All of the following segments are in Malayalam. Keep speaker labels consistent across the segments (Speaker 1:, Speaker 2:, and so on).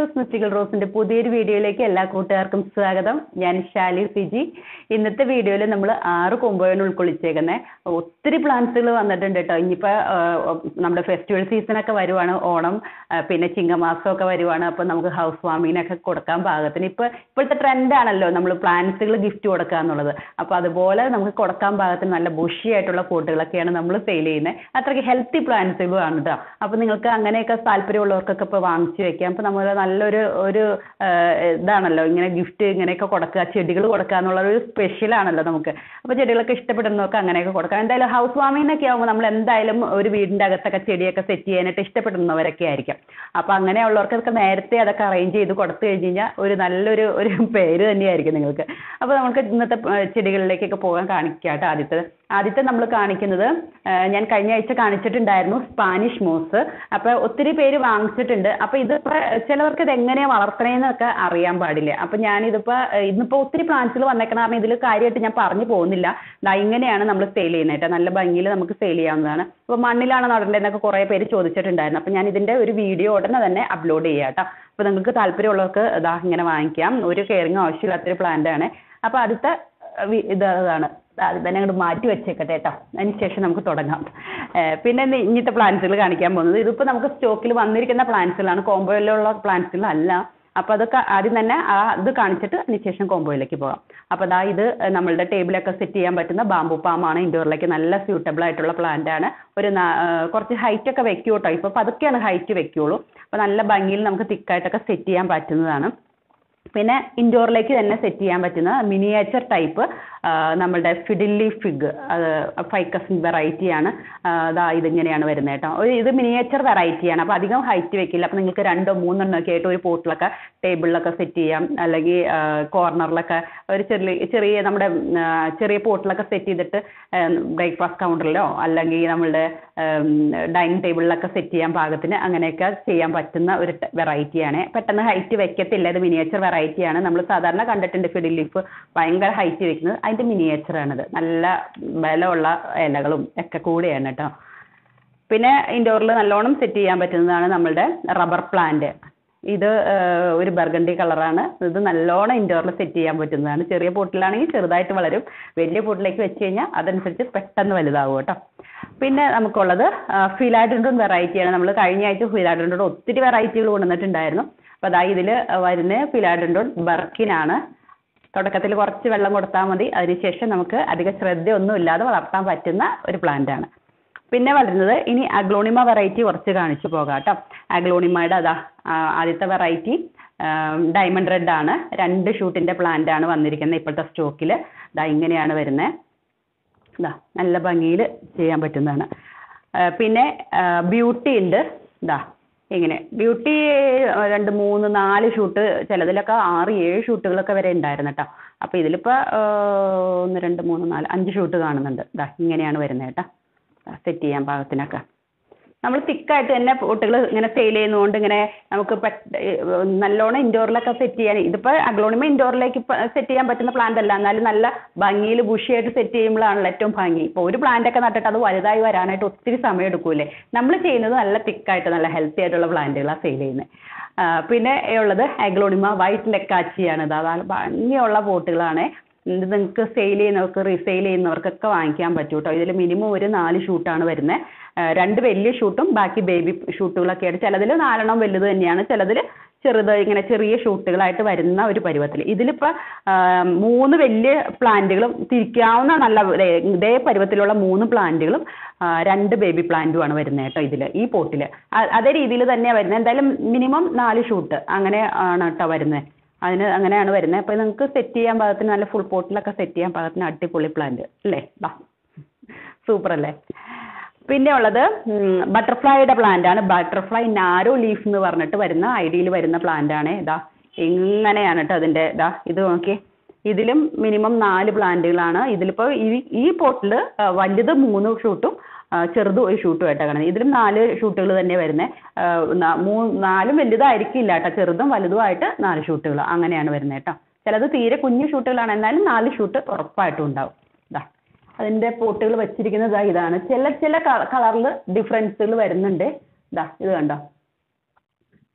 Speaker 1: റോസ് മിസ്റ്റിക്കൽ റോസിന്റെ പുതിയൊരു വീഡിയോയിലേക്ക് എല്ലാ കൂട്ടുകാർക്കും സ്വാഗതം ഞാൻ ഷാലി ഫിജി ഇന്നത്തെ വീഡിയോയിൽ നമ്മൾ ആറ് കൊമ്പുകൾ ഉൾക്കൊള്ളിച്ചേക്കുന്നത് ഒത്തിരി പ്ലാന്റ്സുകൾ വന്നിട്ടുണ്ട് കേട്ടോ ഇനിയിപ്പോൾ നമ്മുടെ ഫെസ്റ്റിവൽ സീസണൊക്കെ വരുവാണ് ഓണം ആ, പിന്നെ ചിങ്ങമാസമൊക്കെ വരുവാണ് അപ്പോൾ നമുക്ക് ഹൗസ് വാമിങ്ങിനൊക്കെ കൊടുക്കാൻ പാകത്തിന് ഇപ്പോൾ ഇപ്പോഴത്തെ ട്രെൻഡാണല്ലോ നമ്മൾ പ്ലാന്റ്സുകൾ ഗിഫ്റ്റ് കൊടുക്കുക എന്നുള്ളത് അപ്പോൾ അതുപോലെ നമുക്ക് കൊടുക്കാൻ പാകത്തിന് നല്ല ബുഷി ആയിട്ടുള്ള പോട്ടുകളൊക്കെയാണ് നമ്മൾ സെയിൽ ചെയ്യുന്നത് അത്രയ്ക്ക് ഹെൽത്തി പ്ലാന്റ്സുകളുമാണ് കേട്ടോ അപ്പോൾ നിങ്ങൾക്ക് അങ്ങനെയൊക്കെ താല്പര്യമുള്ളവർക്കൊക്കെ ഇപ്പോൾ വാങ്ങിച്ചു വെക്കാം അപ്പോൾ നമ്മൾ നല്ലൊരു ഒരു ആ, ഇതാണല്ലോ ഇങ്ങനെ ഗിഫ്റ്റ് ഇങ്ങനെയൊക്കെ കൊടുക്കുക ചെടികൾ കൊടുക്കുക എന്നുള്ള ഒരു സ്പെഷ്യലാണല്ലോ നമുക്ക് അപ്പോൾ ചെടികളൊക്കെ ഇഷ്ടപ്പെടുന്നവർക്ക് അങ്ങനെയൊക്കെ കൊടുക്കാം എന്തായാലും ഹൗസ് വാമിങ്ങിനൊക്കെ ആകുമ്പോൾ നമ്മൾ എന്തായാലും ഒരു വീടിൻ്റെ അകത്തൊക്കെ ചെടിയൊക്കെ സെറ്റ് ചെയ്യാനായിട്ട് ഇഷ്ടപ്പെടുന്നവരൊക്കെ ആയിരിക്കും അപ്പോൾ അങ്ങനെയുള്ളവർക്കൊക്കെ നേരത്തെ അതൊക്കെ അറേഞ്ച് ചെയ്ത് കൊടുത്തു കഴിഞ്ഞ് കഴിഞ്ഞാൽ ഒരു നല്ലൊരു ഒരു പേര് തന്നെയായിരിക്കും നിങ്ങൾക്ക് അപ്പോൾ നമുക്ക് ഇന്നത്തെ ആ, ചെടികളിലേക്കൊക്കെ പോകാൻ കാണിക്കാം കേട്ടോ ആദ്യത്തെ ആദ്യത്തെ നമ്മൾ കാണിക്കുന്നത് ആ, ഞാൻ കഴിഞ്ഞ ആഴ്ച കാണിച്ചിട്ടുണ്ടായിരുന്നു സ്പാനിഷ് മോസ് അപ്പോൾ ഒത്തിരി പേര് വാങ്ങിച്ചിട്ടുണ്ട് അപ്പോൾ ഇതിപ്പോൾ ചിലവർക്ക് ഇത് എങ്ങനെയാണ് വളർത്തണേന്നൊക്കെ അറിയാൻ പാടില്ല അപ്പോൾ ഞാനിതിപ്പോൾ ഇന്നിപ്പോൾ ഒത്തിരി പ്ലാന്റ്സുകൾ വന്നേക്കണം കാരണം ഇതിൽ കാര്യമായിട്ട് ഞാൻ പറഞ്ഞു പോകുന്നില്ല ദാ ഇങ്ങനെയാണ് നമ്മൾ സെയിൽ ചെയ്യുന്നത് കേട്ടോ നല്ല ഭംഗിയിൽ നമുക്ക് സെയിൽ ചെയ്യാവുന്നതാണ് അപ്പോൾ മണ്ണിലാണ് നടേണ്ടതെന്നൊക്കെ കുറേ പേര് ചോദിച്ചിട്ടുണ്ടായിരുന്നു അപ്പോൾ ഞാൻ ഇതിൻ്റെ ഒരു വീഡിയോ ഉടനെ തന്നെ അപ്ലോഡ് ചെയ്യാം കേട്ടോ അപ്പോൾ നിങ്ങൾക്ക് താല്പര്യമുള്ളവർക്ക് ഇതാ ഇങ്ങനെ വാങ്ങിക്കാം ഒരു കെയറിങ് ആവശ്യമില്ലാത്തൊരു പ്ലാന്റ് ആണ് അപ്പോൾ അടുത്ത വി- ഇത് അതാണ് അത് തന്നെ അങ്ങോട്ട് മാറ്റി വെച്ചേക്കട്ടെ കേട്ടോ അതിന് ശേഷം നമുക്ക് തുടങ്ങാം ഏഹ് പിന്നെ ഇന്ന് ഇങ്ങനത്തെ പ്ലാന്റ്സുകൾ കാണിക്കാൻ പോകുന്നത് ഇതിപ്പോൾ നമുക്ക് സ്റ്റോക്കിൽ വന്നിരിക്കുന്ന പ്ലാന്റ്സുകളാണ് കോമ്പോയിലുള്ള പ്ലാന്റ്സുകളല്ല അപ്പോൾ അതൊക്കെ ആദ്യം തന്നെ ആ ഇത് കാണിച്ചിട്ട് അതിന് ശേഷം കോമ്പോയിലേക്ക് പോകാം അപ്പോൾ അതാ ഇത് നമ്മളുടെ ടേബിളൊക്കെ സെറ്റ് ചെയ്യാൻ പറ്റുന്ന ബാമ്പു പാമാണ് ഇൻഡോറിലേക്ക് നല്ല സ്യൂട്ടബിൾ ആയിട്ടുള്ള പ്ലാന്റ് ആണ് ഒരു നാ- ഏഹ് കുറച്ച് ഹൈറ്റ് ഒക്കെ വെക്കൂ കേട്ടോ ഇപ്പോൾ പതുക്കെയാണ് ഹൈറ്റ് വെക്കുള്ളൂ അപ്പോൾ നല്ല ഭംഗിയിൽ നമുക്ക് തിക്കായിട്ടൊക്കെ സെറ്റ് ചെയ്യാൻ പറ്റുന്നതാണ് പിന്നെ ഇൻഡോറിലേക്ക് തന്നെ സെറ്റ് ചെയ്യാൻ പറ്റുന്ന മിനിയേച്ചർ ടൈപ്പ് നമ്മളുടെ ഫിഡില്ലി ഫിഗ് ഫൈക്കസ് വെറൈറ്റിയാണ് അതാ ഇതിങ്ങനെയാണ് വരുന്നത് കേട്ടോ ഒരു ഇത് മിനിയേച്ചർ വെറൈറ്റിയാണ് അപ്പോൾ അധികം ഹൈറ്റ് വെക്കില്ല അപ്പോൾ നിങ്ങൾക്ക് രണ്ടോ മൂന്നെണ്ണോ ഒക്കെ ആയിട്ട് ഒരു പോട്ടിലൊക്കെ ടേബിളിലൊക്കെ സെറ്റ് ചെയ്യാം അല്ലെങ്കിൽ കോർണറിലൊക്കെ ഒരു ചെറിയ ചെറിയ നമ്മുടെ ഉം, ആ, ചെറിയ പോട്ടിലൊക്കെ സെറ്റ് ചെയ്തിട്ട് ബ്രേക്ക്ഫാസ്റ്റ് കൗണ്ടറിലോ അല്ലെങ്കിൽ നമ്മളുടെ ഡൈനിങ് ടേബിളിലൊക്കെ സെറ്റ് ചെയ്യാൻ പാകത്തിന് അങ്ങനെയൊക്കെ ചെയ്യാൻ പറ്റുന്ന ഒരു വെറൈറ്റിയാണ് പെട്ടെന്ന് ഹൈറ്റ് വെക്കത്തില്ല ഇത് മിനിയേച്ചർ വെറൈറ്റിയാണ് നമ്മൾ സാധാരണ കണ്ടിട്ടുണ്ട് ഫിഡിൽ ലീഫ് ഭയങ്കര ഹൈറ്റ് വെക്കുന്നത് അതിൻ്റെ മിനിയേച്ചറാണിത് നല്ല ബലമുള്ള ഇലകളും ഒക്കെ കൂടെയാണ് കേട്ടോ പിന്നെ ഇൻഡോറിൽ നല്ലോണം സെറ്റ് ചെയ്യാൻ പറ്റുന്നതാണ് നമ്മളുടെ റബ്ബർ പ്ലാന്റ് ഇത് ഏഹ്, ഒരു ബർഗണ്ടി കളറാണ് ഇത് നല്ലോണം ഇൻഡോറിൽ സെറ്റ് ചെയ്യാൻ പറ്റുന്നതാണ് ചെറിയ പോട്ടിലാണെങ്കിൽ ചെറുതായിട്ട് വളരും വലിയ പോട്ടിലേക്ക് വെച്ച് കഴിഞ്ഞാൽ അതനുസരിച്ച് പെട്ടെന്ന് വലുതാവും കേട്ടോ പിന്നെ നമുക്കുള്ളത് ഫിലാഡൻഡ്രോൺ വെറൈറ്റിയാണ് നമ്മൾ കഴിഞ്ഞ ആഴ്ച ഫിലാഡൻഡ്രോൺ ഒത്തിരി വെറൈറ്റികൾ കൊണ്ടുവന്നിട്ടുണ്ടായിരുന്നു അപ്പോൾ അതാ ഇതിൽ വരുന്ന ഫിലാഡൻഡ്രോൺ ബർക്കിനാണ് തുടക്കത്തിൽ കുറച്ച് വെള്ളം കൊടുത്താൽ മതി അതിനുശേഷം നമുക്ക് അധിക ശ്രദ്ധയൊന്നും ഇല്ലാതെ വളർത്താൻ പറ്റുന്ന ഒരു പ്ലാന്റ് ആണ് പിന്നെ വളരുന്നത് ഇനി അഗ്ലോണിമ വെറൈറ്റി കുറച്ച് കാണിച്ചു പോകാം കേട്ടോ അഗ്ലോണിമയുടെ അതാ ആ, ആദ്യത്തെ വെറൈറ്റി ഡയമണ്ട് റെഡ് ആണ് രണ്ട് ഷൂട്ടിൻ്റെ പ്ലാന്റ് ആണ് വന്നിരിക്കുന്നത് ഇപ്പോഴത്തെ സ്റ്റോക്കിൽ ഇതാ ഇങ്ങനെയാണ് വരുന്നത് ഇതാ നല്ല ഭംഗിയിൽ ചെയ്യാൻ പറ്റുന്നതാണ് ആ, പിന്നെ ബ്യൂട്ടി ഉണ്ട് ഇതാ ഇങ്ങനെ ബ്യൂട്ടി രണ്ട് മൂന്ന് നാല് ഷൂട്ട് ചിലതിലൊക്കെ ആറ് ഏഴ് ഷൂട്ടുകളൊക്കെ വരെ ഉണ്ടായിരുന്നു കേട്ടോ അപ്പോൾ ഇതിലിപ്പോൾ ഒന്ന് രണ്ട് മൂന്ന് നാല് അഞ്ച് ഷൂട്ട് കാണുന്നുണ്ട് ഇതാ ഇങ്ങനെയാണ് വരുന്നത് കേട്ടോ സെറ്റ് ചെയ്യാൻ പാകത്തിനൊക്കെ നമ്മൾ തിക്കായിട്ട് തന്നെ പോട്ടുകൾ ഇങ്ങനെ സെയിൽ ചെയ്യുന്നതുകൊണ്ട് ഇങ്ങനെ നമുക്ക് പെട്ട ഏഹ് നല്ലോണം ഇൻഡോറിലൊക്കെ സെറ്റ് ചെയ്യാൻ ഇതിപ്പോൾ അഗ്ലോണിമ ഇൻഡോറിലേക്ക് സെറ്റ് ചെയ്യാൻ പറ്റുന്ന പ്ലാന്റ് അല്ല എന്നാലും നല്ല ഭംഗിയിൽ ബുഷിയായിട്ട് സെറ്റ് ചെയ്യുമ്പോഴാണല്ലോ ഏറ്റവും ഭംഗി ഇപ്പോൾ ഒരു plant ഒക്കെ നട്ടിട്ട് അത് വലുതായി വരാനായിട്ട് ഒത്തിരി സമയം എടുക്കൂലേ നമ്മൾ ചെയ്യുന്നത് നല്ല തിക്കായിട്ട് നല്ല ഹെൽത്തി ആയിട്ടുള്ള പ്ലാന്റുകളാണ് സെയിൽ ചെയ്യുന്നത് പിന്നെ ഉള്ളത് അഗ്ലോണിമ വൈറ്റ് ലെക്കാച്ചിയാണ് ഇത് അതാണ് ഭംഗിയുള്ള പോട്ടുകളാണ് ഇത് നിങ്ങൾക്ക് സെയിൽ ചെയ്യുന്നവർക്ക് റീസെയിൽ ചെയ്യുന്നവർക്കൊക്കെ വാങ്ങിക്കാൻ പറ്റും കേട്ടോ ഇതിൽ മിനിമം ഒരു നാല് ഷൂട്ടാണ് വരുന്നത് രണ്ട് വലിയ ഷൂട്ടും ബാക്കി ബേബി ഷൂട്ടുകളൊക്കെയാണ് ചിലതിൽ നാലെണ്ണം വലുത് തന്നെയാണ് ചിലതിൽ ചെറുത് ഇങ്ങനെ ചെറിയ ഷൂട്ടുകളായിട്ട് വരുന്ന ഒരു പരുവത്തിൽ ഇതിലിപ്പോൾ മൂന്ന് വലിയ പ്ലാന്റുകളും തിരിക്കാവുന്ന നല്ല ദേ ഇതേ പരുവത്തിലുള്ള മൂന്ന് പ്ലാന്റുകളും ആ, രണ്ട് ബേബി പ്ലാന്റുമാണ് വരുന്നത് കേട്ടോ ഇതിൽ ഈ പോട്ടിൽ അതേ രീതിയിൽ തന്നെയാണ് വരുന്നത് എന്തായാലും മിനിമം നാല് ഷൂട്ട് അങ്ങനെ ആണ് കേട്ടോ വരുന്നത് അതിന് അങ്ങനെയാണ് വരുന്നത് അപ്പോൾ നിങ്ങൾക്ക് സെറ്റ് ചെയ്യാൻ പാകത്തിന് നല്ല ഫുൾ പോട്ടിലൊക്കെ സെറ്റ് ചെയ്യാൻ പാകത്തിന് അടിപൊളി പ്ലാന്റ് അല്ലേ ബാ സൂപ്പർ അല്ലേ പിന്നെ ഉള്ളത് ബട്ടർഫ്ലൈയുടെ പ്ലാന്റ് ആണ് ബട്ടർഫ്ലൈ നാരോ ലീഫ് എന്ന് പറഞ്ഞിട്ട് വരുന്ന ഐഡിയിൽ വരുന്ന പ്ലാന്റ് ആണ് ഇതാ ഇങ്ങനെയാണ് കേട്ടോ അതിൻ്റെ ഇതാ ഇത് നോക്കി ഇതിലും മിനിമം നാല് പ്ലാന്റുകളാണ് ഇതിലിപ്പോൾ ഈ ഈ പോട്ടിൽ വലുത് മൂന്ന് ഷൂട്ടും ആ, ചെറുത് ഒരു ഷൂട്ടും ആയിട്ടാണ് കാണുന്നത് ഇതിലും നാല് ഷൂട്ടുകൾ തന്നെ വരുന്നത് നാലും വലുതായിരിക്കില്ല കേട്ടോ ചെറുതും വലുതുമായിട്ട് നാല് ഷൂട്ടുകൾ അങ്ങനെയാണ് വരുന്നത് കേട്ടോ ചിലത് തീരെ കുഞ്ഞു ഷൂട്ടുകളാണ് എന്നാലും നാല് ഷൂട്ട് ഉറപ്പായിട്ടും ഉണ്ടാവും ഇതാ അതിൻ്റെ പോട്ടുകൾ വെച്ചിരിക്കുന്നത് ദാ ഇതാണ് ചില ചില കളറിൽ ഡിഫറൻസുകൾ വരുന്നുണ്ട് ഇതാ ഇത് കണ്ടോ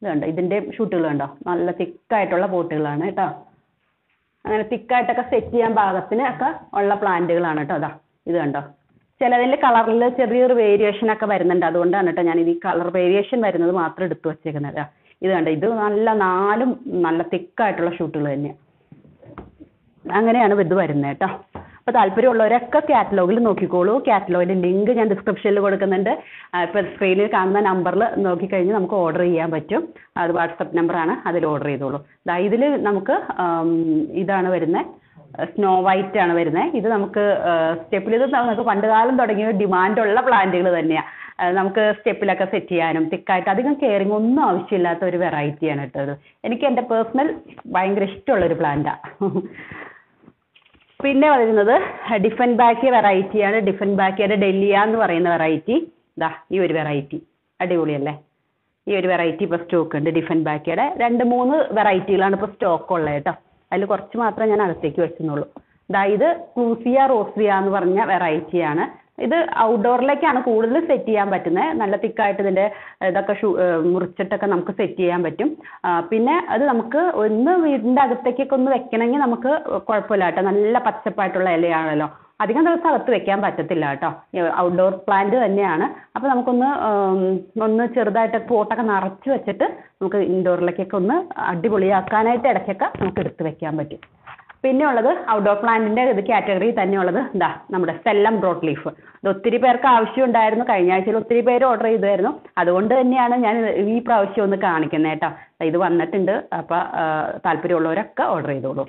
Speaker 1: ഇത് കണ്ടോ ഇതിൻ്റെ ഷൂട്ടുകൾ കണ്ടോ നല്ല തിക്കായിട്ടുള്ള പോട്ടുകളാണ് കേട്ടോ അങ്ങനെ തിക്കായിട്ടൊക്കെ സെറ്റ് ചെയ്യാൻ പാകത്തിന് ഒക്കെ ഉള്ള പ്ലാന്റുകളാണ് കേട്ടോ അതാ ഇത് കണ്ടോ ചിലതിൽ കളറിൽ ചെറിയൊരു വേരിയേഷൻ ഒക്കെ വരുന്നുണ്ട് അതുകൊണ്ടാണ് കേട്ടോ ഞാൻ ഈ കളർ വേരിയേഷൻ വരുന്നത് മാത്രം എടുത്തു വച്ചേക്കുന്നത് ദാ ഇത് കണ്ടോ ഇത് നല്ല നാലും നല്ല തിക്കായിട്ടുള്ള ഷൂട്ടുകൾ തന്നെയാണ് അങ്ങനെയാണ് ഇത് വരുന്നത് കേട്ടോ അപ്പോൾ താല്പര്യമുള്ളവരൊക്കെ കാറ്റലോഗിൽ നോക്കിക്കോളൂ കാറ്റലോഗിൻ്റെ ലിങ്ക് ഞാൻ ഡിസ്ക്രിപ്ഷനിൽ കൊടുക്കുന്നുണ്ട് ഇപ്പോൾ സ്ക്രീനിൽ കാണുന്ന നമ്പറിൽ നോക്കിക്കഴിഞ്ഞ് നമുക്ക് ഓർഡർ ചെയ്യാൻ പറ്റും അത് വാട്സപ്പ് നമ്പറാണ് അതിൽ ഓർഡർ ചെയ്തോളൂ ദാ ഇതിൽ നമുക്ക് ആം, ഇതാണ് വരുന്നത് സ്നോ വൈറ്റ് ആണ് വരുന്നത് ഇത് നമുക്ക് സ്റ്റെപ്പിൽ ഇത് നമുക്ക് പണ്ട് കാലം തുടങ്ങിയ ഡിമാൻഡുള്ള പ്ലാന്റുകൾ തന്നെയാണ് നമുക്ക് സ്റ്റെപ്പിലൊക്കെ സെറ്റ് ചെയ്യാനും തിക്കായിട്ട് അധികം കെയറിങ് ഒന്നും ആവശ്യമില്ലാത്ത ഒരു വെറൈറ്റിയാണ് കേട്ടോ ഇത് എനിക്ക് എൻ്റെ പേഴ്സണൽ ഭയങ്കര ഇഷ്ടമുള്ളൊരു പ്ലാന്റാണ് പിന്നെ വരുന്നത് ഡിഫൻ ബാക്കിയ വെറൈറ്റിയാണ് ഡിഫൻ ബാക്കിയുടെ ഡെല്ലിയ എന്ന് പറയുന്ന വെറൈറ്റി ഇതാ ഈ ഒരു വെറൈറ്റി അടിപൊളിയല്ലേ ഈ ഒരു വെറൈറ്റി ഇപ്പോൾ സ്റ്റോക്ക് ഉണ്ട് ഡിഫൻ ബാക്കിയുടെ രണ്ട് മൂന്ന് വെറൈറ്റികളാണ് ഇപ്പോൾ സ്റ്റോക്ക് ഉള്ളത് കേട്ടോ അതിൽ കുറച്ച് മാത്രമേ ഞാൻ അകത്തേക്ക് വെച്ചെന്നുള്ളൂ ഇതാ ഇത് ക്ലൂസിയ റോസിയ എന്ന് പറഞ്ഞ വെറൈറ്റിയാണ് ഇത് ഔട്ട്ഡോറിലേക്കാണ് കൂടുതൽ സെറ്റ് ചെയ്യാൻ പറ്റുന്നത് നല്ല തിക്കായിട്ട് ഇതിൻ്റെ ഇതൊക്കെ ഷു ഏഹ് മുറിച്ചിട്ടൊക്കെ നമുക്ക് സെറ്റ് ചെയ്യാൻ പറ്റും ആ, പിന്നെ അത് നമുക്ക് ഒന്ന് വീടിൻ്റെ അകത്തേക്കൊക്കെ ഒന്ന് വെക്കണമെങ്കിൽ നമുക്ക് കുഴപ്പമില്ല കേട്ടോ നല്ല പച്ചപ്പായിട്ടുള്ള ഇലയാണല്ലോ അധികം ദിവസം അകത്ത് വെക്കാൻ പറ്റത്തില്ല കേട്ടോ ഔട്ട്ഡോർ പ്ലാന്റ് തന്നെയാണ് അപ്പോൾ നമുക്കൊന്ന് ഉം, ഒന്ന് ചെറുതായിട്ട് പോട്ടൊക്കെ നിറച്ച് വെച്ചിട്ട് നമുക്ക് ഇൻഡോറിലേക്കൊക്കെ ഒന്ന് അടിപൊളിയാക്കാനായിട്ട് ഇടയ്ക്കൊക്കെ നമുക്ക് എടുത്ത് വെക്കാൻ പറ്റും പിന്നെ ഉള്ളത് ഔട്ട്ഡോർ പ്ലാന്റിന്റെ ഇത് കാറ്റഗറി തന്നെ ഉള്ളത് എന്താ നമ്മുടെ സെല്ലം ബ്രോഡ് ലീഫ് ഇത് ഒത്തിരി പേർക്ക് ആവശ്യം ഉണ്ടായിരുന്നു കഴിഞ്ഞ ആഴ്ചയിൽ ഒത്തിരി പേര് ഓർഡർ ചെയ്തായിരുന്നു അതുകൊണ്ട് തന്നെയാണ് ഞാൻ ഇത് ഈ പ്രാവശ്യം ഒന്ന് കാണിക്കുന്നത് കേട്ടോ ഇത് വന്നിട്ടുണ്ട് അപ്പോൾ താല്പര്യമുള്ളവരൊക്കെ ഓർഡർ ചെയ്തോളൂ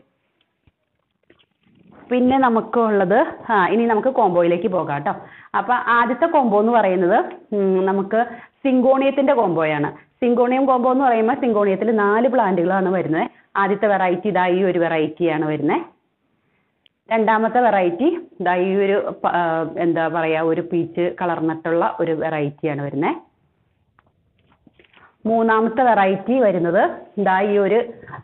Speaker 1: പിന്നെ നമുക്ക് ഉള്ളത് ആ ഇനി നമുക്ക് കോംബോയിലേക്ക് പോകാം കേട്ടോ അപ്പോൾ ആദ്യത്തെ കോംബോ എന്ന് പറയുന്നത് ഉം, നമുക്ക് സിങ്കോണിയത്തിൻ്റെ കോംബോയാണ് സിങ്കോണിയം കോംബോ എന്ന് പറയുമ്പോൾ സിങ്കോണിയത്തിൽ നാല് പ്ലാന്റുകളാണ് വരുന്നത് ആദ്യത്തെ വെറൈറ്റി ഇതാ ഈ ഒരു വെറൈറ്റിയാണ് വരുന്നത് രണ്ടാമത്തെ വെറൈറ്റി ഇതാ ഈ ഒരു പ- ആ, എന്താ പറയുക ഒരു പീച്ച് കളർന്നിട്ടുള്ള ഒരു വെറൈറ്റിയാണ് വരുന്നത് മൂന്നാമത്തെ വെറൈറ്റി വരുന്നത് ഇതാ ഈ ഒരു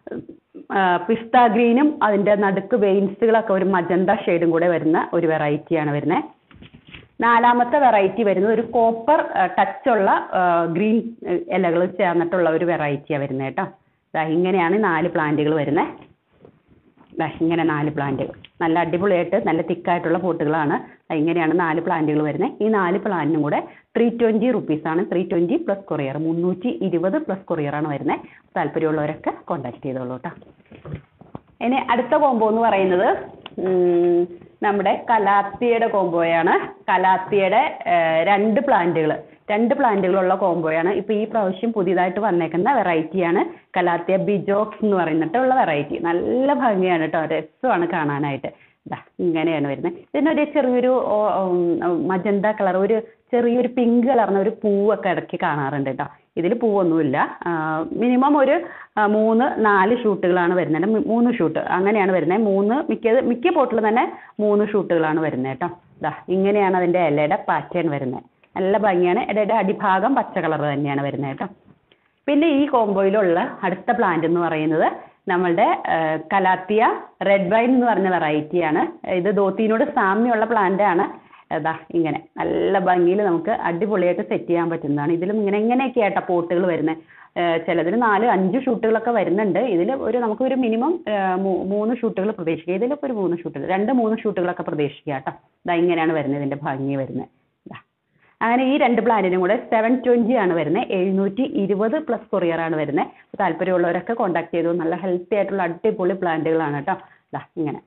Speaker 1: പിസ്ത ഗ്രീനും അതിൻ്റെ നടുക്ക് വെയിൻസുകളൊക്കെ ഒരു മജന്ത ഷെയ്ഡും കൂടെ വരുന്ന ഒരു വെറൈറ്റിയാണ് വരുന്നത് നാലാമത്തെ വെറൈറ്റി വരുന്നത് ഒരു കോപ്പർ ടച്ചുള്ള ഗ്രീൻ ഇലകൾ ചേർന്നിട്ടുള്ള ഒരു വെറൈറ്റിയാണ് വരുന്നത് കേട്ടോ ദാ ഇങ്ങനെയാണ് നാല് പ്ലാന്റുകൾ വരുന്നത് ദാ ഇങ്ങനെ നാല് പ്ലാന്റുകൾ നല്ല അടിപൊളിയായിട്ട് നല്ല തിക്കായിട്ടുള്ള പോട്ടുകളാണ് ദാ ഇങ്ങനെയാണ് നാല് പ്ലാന്റുകൾ വരുന്നത് ഈ നാല് പ്ലാന്റിനും കൂടെ ത്രീ ട്വൻറ്റി റുപ്പീസാണ് ത്രീ ട്വൻറ്റി പ്ലസ് കൊറിയർ മുന്നൂറ്റി ഇരുപത് പ്ലസ് കൊറിയറാണ് വരുന്നത് താല്പര്യമുള്ളവരൊക്കെ കോൺടാക്ട് ചെയ്തോളൂ കേട്ടോ ഇനി അടുത്ത കോംബോ എന്ന് പറയുന്നത് ഉം, നമ്മുടെ കലാത്തിയുടെ കോംബോയാണ് കലാത്തിയുടെ ഏഹ്, രണ്ട് പ്ലാന്റുകൾ രണ്ട് പ്ലാന്റുകളുള്ള കോംബോയാണ് ഇപ്പോൾ ഈ പ്രാവശ്യം പുതിയതായിട്ട് വന്നേക്കുന്ന വെറൈറ്റിയാണ് കലാത്തിയ ബിജോക്സ് എന്ന് പറയുന്നിട്ടുള്ള വെറൈറ്റി നല്ല ഭംഗിയാണ് കേട്ടോ രസമാണ് കാണാനായിട്ട് ദാ ഇങ്ങനെയാണ് വരുന്നത് ഇതിനൊരു ചെറിയൊരു ഓ- ഉം, മജന്ത കളർ ഒരു ചെറിയൊരു പിങ്ക് കളർന്ന ഒരു പൂവൊക്കെ ഇടയ്ക്ക് കാണാറുണ്ട് കേട്ടോ ഇതിൽ പൂവൊന്നുമില്ല മിനിമം ഒരു ആ, മൂന്ന് നാല് ഷൂട്ടുകളാണ് വരുന്നത് മൂ- മൂന്ന് ഷൂട്ട് അങ്ങനെയാണ് വരുന്നത് മൂന്ന് മിക്കത് മിക്ക പോട്ടിലും തന്നെ മൂന്ന് ഷൂട്ടുകളാണ് വരുന്നത് കേട്ടോ ദാ ഇങ്ങനെയാണ് അതിൻ്റെ ഇലയുടെ പാറ്റേൺ വരുന്നത് നല്ല ഭംഗിയാണ് ഇലയുടെ അടിഭാഗം പച്ച കളർ തന്നെയാണ് വരുന്നത് കേട്ടോ പിന്നെ ഈ കോംബോയിലുള്ള അടുത്ത പ്ലാന്റ് എന്ന് പറയുന്നത് നമ്മളുടെ കലാത്തിയ റെഡ് വൈൻ എന്ന് പറഞ്ഞ വെറൈറ്റിയാണ് ഇത് ധോത്തിനോട് സാമ്യമുള്ള പ്ലാന്റ് ആണ് ഇതാ ഇങ്ങനെ നല്ല ഭംഗിയിൽ നമുക്ക് അടിപൊളിയായിട്ട് സെറ്റ് ചെയ്യാൻ പറ്റുന്നതാണ് ഇതിലും ഇങ്ങനെ ഇങ്ങനെയൊക്കെ ആയിട്ടാ പോട്ടുകൾ വരുന്നത് ചിലതിൽ നാല് അഞ്ച് ഷൂട്ടുകളൊക്കെ വരുന്നുണ്ട് ഇതിൽ ഒരു നമുക്ക് ഒരു മിനിമം മൂന്ന് ഷൂട്ടുകൾ പ്രതീക്ഷിക്കുക ഇതിലൊക്കെ ഒരു മൂന്ന് ഷൂട്ടുകൾ രണ്ട് മൂന്ന് ഷൂട്ടുകളൊക്കെ പ്രതീക്ഷിക്കുക കേട്ടോ ഇതാ ഇങ്ങനെയാണ് വരുന്നത് ഇതിൻ്റെ ഭംഗി വരുന്നത് ഇതാ അങ്ങനെ ഈ രണ്ട് പ്ലാനിനും കൂടെ സെവൻ ട്വൻറ്റി ആണ് വരുന്നത് എഴുന്നൂറ്റി ഇരുപത് പ്ലസ് കൊറിയർ ആണ് വരുന്നത് താല്പര്യമുള്ളവരൊക്കെ കോൺടാക്ട് ചെയ്തു നല്ല ഹെൽത്തി ആയിട്ടുള്ള അടിപൊളി പ്ലാന്റുകളാണ് കേട്ടോ ഇതാ ഇങ്ങനെ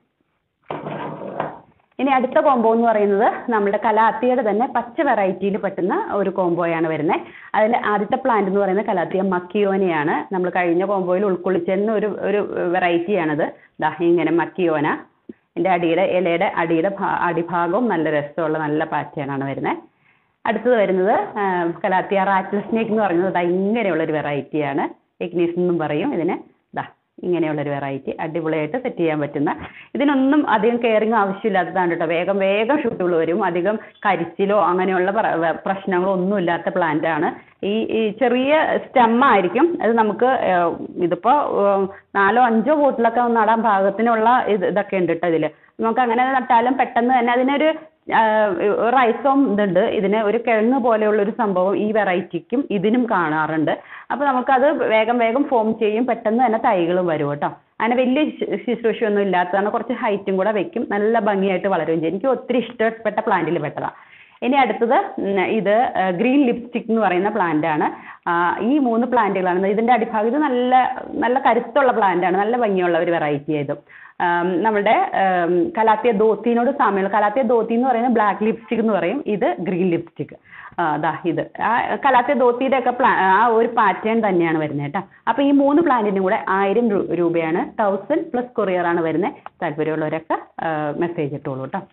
Speaker 1: ഇനി അടുത്ത കോംബോ എന്ന് പറയുന്നത് നമ്മുടെ കലാത്തിയുടെ തന്നെ പച്ച വെറൈറ്റിയിൽ പറ്റുന്ന ഒരു കോംബോയാണ് വരുന്നത് അതിൽ ആദ്യത്തെ പ്ലാന്റ് എന്ന് പറയുന്നത് കലാത്തിയ മക്കിയോനയാണ് നമ്മൾ കഴിഞ്ഞ കോംബോയിൽ ഉൾക്കൊള്ളിച്ചിരുന്ന ഒരു ഒരു വെറൈറ്റിയാണിത് ദാ ഇങ്ങനെ മക്കിയോന എൻ്റെ അടിയുടെ ഇലയുടെ അടിയുടെ ഭാ- അടിഭാഗവും നല്ല രസമുള്ള നല്ല പാറ്റേൺ ആണ് വരുന്നത് അടുത്തത് വരുന്നത് ആ, കലാത്തിയ റാറ്റിൽ സ്നേക്ക് എന്ന് പറയുന്നത് ദാ ഇങ്ങനെയുള്ളൊരു വെറൈറ്റിയാണ് എഗ്നീസ് എന്നും പറയും ഇതിന് ദാ ഇങ്ങനെയുള്ളൊരു വെറൈറ്റി അടിപൊളിയായിട്ട് സെറ്റ് ചെയ്യാൻ പറ്റുന്ന ഇതിനൊന്നും അധികം കെയറിങ് ആവശ്യമില്ലാത്തതാണ് കേട്ടോ വേഗം വേഗം ഷൂട്ടുകൾ വരും അധികം കരിച്ചിലോ അങ്ങനെയുള്ള പ്ര- വ- പ്രശ്നങ്ങളോ ഒന്നും ഇല്ലാത്ത പ്ലാന്റ് ആണ് ഈ ഈ ചെറിയ സ്റ്റെം ആയിരിക്കും അത് നമുക്ക് ഏഹ്, ഇതിപ്പോ ഏഹ്, നാലോ അഞ്ചോ ബോട്ടിലൊക്കെ നടാൻ പാകത്തിനുള്ള ഇത് ഇതൊക്കെ ഉണ്ട് കേട്ടോ ഇതിൽ നമുക്ക് അങ്ങനെ നട്ടാലും പെട്ടെന്ന് തന്നെ അതിനൊരു റൈസോം ഇതുണ്ട് ഇതിന് ഒരു കിഴങ്ങ് പോലെയുള്ള ഒരു സംഭവം ഈ വെറൈറ്റിക്കും ഇതിനും കാണാറുണ്ട് അപ്പോൾ നമുക്കത് വേഗം വേഗം ഫോം ചെയ്യും പെട്ടെന്ന് തന്നെ തൈകളും വരും കേട്ടോ അങ്ങനെ വലിയ ശു- ശുശ്രൂഷയൊന്നും ഇല്ലാത്തതാണ് കുറച്ച് ഹൈറ്റും കൂടെ വെക്കും നല്ല ഭംഗിയായിട്ട് വളരുകയും ചെയ്യും എനിക്ക് ഒത്തിരി ഇഷ്ടപ്പെട്ട പ്ലാന്റിൽ പെട്ടതാണ് ഇനി അടുത്തത് ഉം, ഇത് ഗ്രീൻ ലിപ്സ്റ്റിക് എന്ന് പറയുന്ന പ്ലാന്റ് ആണ് ആ, ഈ മൂന്ന് പ്ലാന്റുകളാണ് ഇതിന്റെ അടിഭാഗം ഇത് നല്ല നല്ല കരുത്തുള്ള പ്ലാന്റ് ആണ് നല്ല ഭംഗിയുള്ള ഒരു വെറൈറ്റി ആയതും ആം, നമ്മുടെ ആം, കലാത്തിയ ധോത്തിനോട് സാമ്യമുള്ള കലാത്തിയ ധോത്തി എന്ന് പറയുന്നത് ബ്ലാക്ക് ലിപ്സ്റ്റിക് എന്ന് പറയും ഇത് ഗ്രീൻ ലിപ്സ്റ്റിക് ദാ ഇത് ആ കലാത്തിയ ധോത്തിയുടെ ഒക്കെ പ്ലാ ആ ഒരു പാറ്റേൺ തന്നെയാണ് വരുന്നത് കേട്ടോ അപ്പോൾ ഈ മൂന്ന് പ്ലാന്റിനും കൂടെ ആയിരം രൂ- രൂപയാണ് തൗസൻഡ് പ്ലസ് കൊറിയർ ആണ് വരുന്നത് താല്പര്യമുള്ളവരൊക്കെ മെസ്സേജ് ഇട്ടോളൂ കേട്ടോ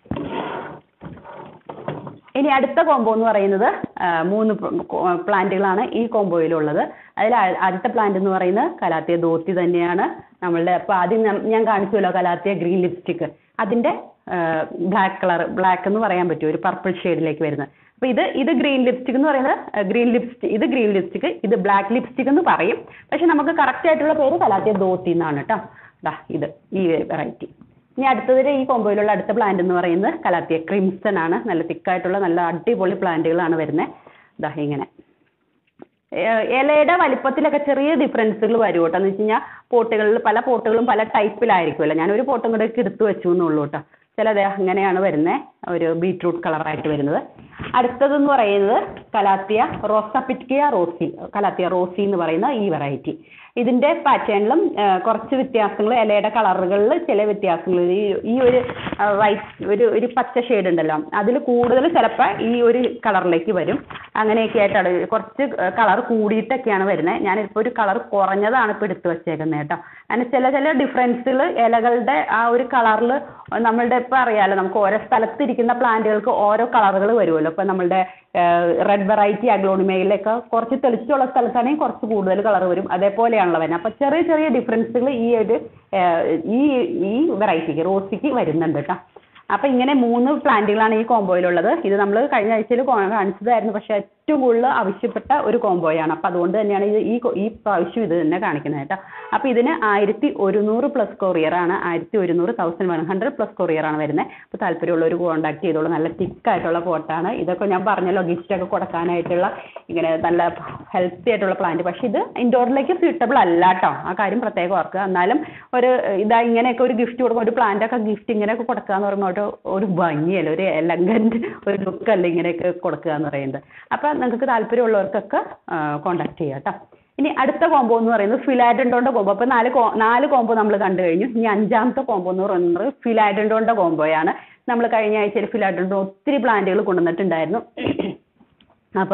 Speaker 1: ഇനി അടുത്ത കോംബോ എന്ന് പറയുന്നത് ആ, മൂന്ന് പ്ലാന്റുകളാണ് ഈ കോംബോയിലുള്ളത് അതിൽ ആ- ആദ്യത്തെ പ്ലാന്റ് എന്ന് പറയുന്നത് കലാത്തിയ ധോത്തി തന്നെയാണ് നമ്മളുടെ അപ്പോൾ ആദ്യം ഞാൻ- ഞാൻ കാണിച്ചുവല്ലോ കലാത്തിയ ഗ്രീൻ ലിപ്സ്റ്റിക് അതിൻ്റെ ബ്ലാക്ക് കളർ ബ്ലാക്ക് എന്ന് പറയാൻ പറ്റും ഒരു പർപ്പിൾ ഷെയ്ഡിലേക്ക് വരുന്നത് അപ്പോൾ ഇത് ഇത് ഗ്രീൻ ലിപ്സ്റ്റിക് എന്ന് പറയുന്നത് ഗ്രീൻ ലിപ്സ്റ്റിക് ഇത് ഗ്രീൻ ലിപ്സ്റ്റിക് ഇത് ബ്ലാക്ക് ലിപ്സ്റ്റിക് എന്ന് പറയും പക്ഷെ നമുക്ക് കറക്റ്റ് ആയിട്ടുള്ള പേര് കലാത്തിയ ധോത്തി എന്നാണ് കേട്ടോ ദാ ഇത് ഈ വെറൈറ്റി ഇനി അടുത്തതിൽ ഈ കോമ്പോയിലുള്ള അടുത്ത പ്ലാന്റ് എന്ന് പറയുന്നത് കലാത്തിയ ക്രിംസൺ ആണ് നല്ല തിക്കായിട്ടുള്ള നല്ല അടിപൊളി പ്ലാന്റുകളാണ് വരുന്നത് ഇതാ ഇങ്ങനെ ഏഹ് ഇലയുടെ വലിപ്പത്തിലൊക്കെ ചെറിയ ഡിഫറൻസുകൾ വരും കേട്ടോ എന്ന് വെച്ച് കഴിഞ്ഞാൽ പോട്ടുകളിൽ പല പോട്ടുകളും പല ടൈപ്പിലായിരിക്കുമല്ലോ ഞാൻ ഒരു പോട്ടും കൂടെ എടുത്ത് വെച്ചു എന്നുള്ളൂ കേട്ടോ ചിലത് അങ്ങനെയാണ് വരുന്നത് ഒരു ബീട്രൂട്ട് കളറായിട്ട് വരുന്നത് അടുത്തതെന്ന് പറയുന്നത് calathea roseopicta rosy calathea rosy എന്ന് പറയുന്ന ഈ വെറൈറ്റി ഇതിന്റെ പാറ്റേണിലും കുറച്ച് വ്യത്യാസങ്ങൾ ഇലയുടെ കളറുകളിൽ ചില വ്യത്യാസങ്ങൾ ഈ ഈ ഒരു വൈറ്റ് ഒരു ഒരു പച്ച ഷെയ്ഡ് ഉണ്ടല്ലോ അതിൽ കൂടുതൽ ചിലപ്പോൾ ഈ ഒരു കളറിലേക്ക് വരും അങ്ങനെയൊക്കെ ആയിട്ടാണ് കുറച്ച് കളർ കൂടിയിട്ടൊക്കെയാണ് വരുന്നത് ഞാനിപ്പോൾ ഒരു കളർ കുറഞ്ഞതാണ് ഇപ്പോൾ എടുത്ത് വെച്ചേക്കുന്നത് കേട്ടോ അങ്ങനെ ചില ചില ഡിഫറൻസുകൾ ഇലകളുടെ ആ ഒരു കളറിൽ നമ്മളുടെ ഇപ്പോൾ അറിയാമല്ലോ നമുക്ക് ഓരോ സ്ഥലത്ത് ഇരിക്കുന്ന പ്ലാന്റുകൾക്ക് ഓരോ കളറുകൾ വരുമല്ലോ ഇപ്പോൾ നമ്മളുടെ റെഡ് വെറൈറ്റി അഗ്ലോണിമയിലൊക്കെ കുറച്ച് തെളിച്ചുള്ള സ്ഥലത്താണെങ്കിൽ കുറച്ച് കൂടുതൽ കളർ വരും അതേപോലെയാണല്ലോ വരുന്നത് അപ്പോൾ ചെറിയ ചെറിയ ഡിഫറൻസുകൾ ഈ ഒരു ഏഹ്, ഈ ഈ വെറൈറ്റിക്ക് റോസിക്ക് വരുന്നുണ്ട് കേട്ടോ അപ്പോൾ ഇങ്ങനെ മൂന്ന് പ്ലാന്റുകളാണ് ഈ കോംബോയിലുള്ളത് ഇത് നമ്മൾ കഴിഞ്ഞ ആഴ്ചയിൽ കാണിച്ചതായിരുന്നു പക്ഷേ ഏറ്റവും കൂടുതൽ ആവശ്യപ്പെട്ട ഒരു കോംബോയാണ് അപ്പോൾ അതുകൊണ്ട് തന്നെയാണ് ഇത് ഈ കൊ- ഈ പ്രാവശ്യം ഇത് തന്നെ കാണിക്കുന്നത് കേട്ടോ അപ്പോൾ ഇതിന് ആയിരത്തി ഒരുന്നൂറ് പ്ലസ് കൊറിയറാണ് ആയിരത്തി ഒരുന്നൂറ് തൗസൻഡ് വൺ ഹൺഡ്രഡ് പ്ലസ് കൊറിയറാണ് വരുന്നത് അപ്പോൾ താല്പര്യമുള്ളവർ കോൺടാക്ട് ചെയ്തോളൂ നല്ല തിക്കായിട്ടുള്ള പോട്ടാണ് ഇതൊക്കെ ഞാൻ പറഞ്ഞല്ലോ ഗിഫ്റ്റൊക്കെ കൊടുക്കാനായിട്ടുള്ള ഇങ്ങനെ നല്ല ഹെൽത്തി ആയിട്ടുള്ള പ്ലാന്റ് പക്ഷേ ഇത് ഇൻഡോറിലേക്ക് സ്യൂട്ടബിൾ അല്ല കേട്ടോ ആ കാര്യം പ്രത്യേകം ഓർക്കുക എന്നാലും ഒരു ഇതാ ഇങ്ങനെയൊക്കെ ഒരു ഗിഫ്റ്റ് കൊടുക്കുക ഒരു plant ഒക്കെ ഗിഫ്റ്റ് ഇങ്ങനെയൊക്കെ കൊടുക്കുക എന്ന് പറയുമ്പോൾ ഒരു ഒരു ഭംഗിയല്ല ഒരു എലഗൻറ്റ് ഒരു ലുക്കല്ല ഇങ്ങനെയൊക്കെ കൊടുക്കുക എന്ന് പറയുന്നത് അപ്പം നിങ്ങൾക്ക് താല്പര്യമുള്ളവർക്കൊക്കെ കോൺടാക്ട് ചെയ്യാം കേട്ടോ ഇനി അടുത്ത കോംബോ എന്ന് പറയുന്നത് ഫിലാഡൻഡോന്റെ കോംബോ അപ്പോൾ നാല് കോ നാല് കോംബോ നമ്മൾ കണ്ടു കഴിഞ്ഞു ഇനി അഞ്ചാമത്തെ കോംബോ എന്ന് പറയുന്നത് ഫിലാഡൻഡോന്റെ കോംബോയാണ് നമ്മൾ കഴിഞ്ഞ ആഴ്ചയിൽ ഫിലാഡൻഡോ ഒത്തിരി പ്ലാന്റുകൾ കൊണ്ടുവന്നിട്ടുണ്ടായിരുന്നു അപ്പോൾ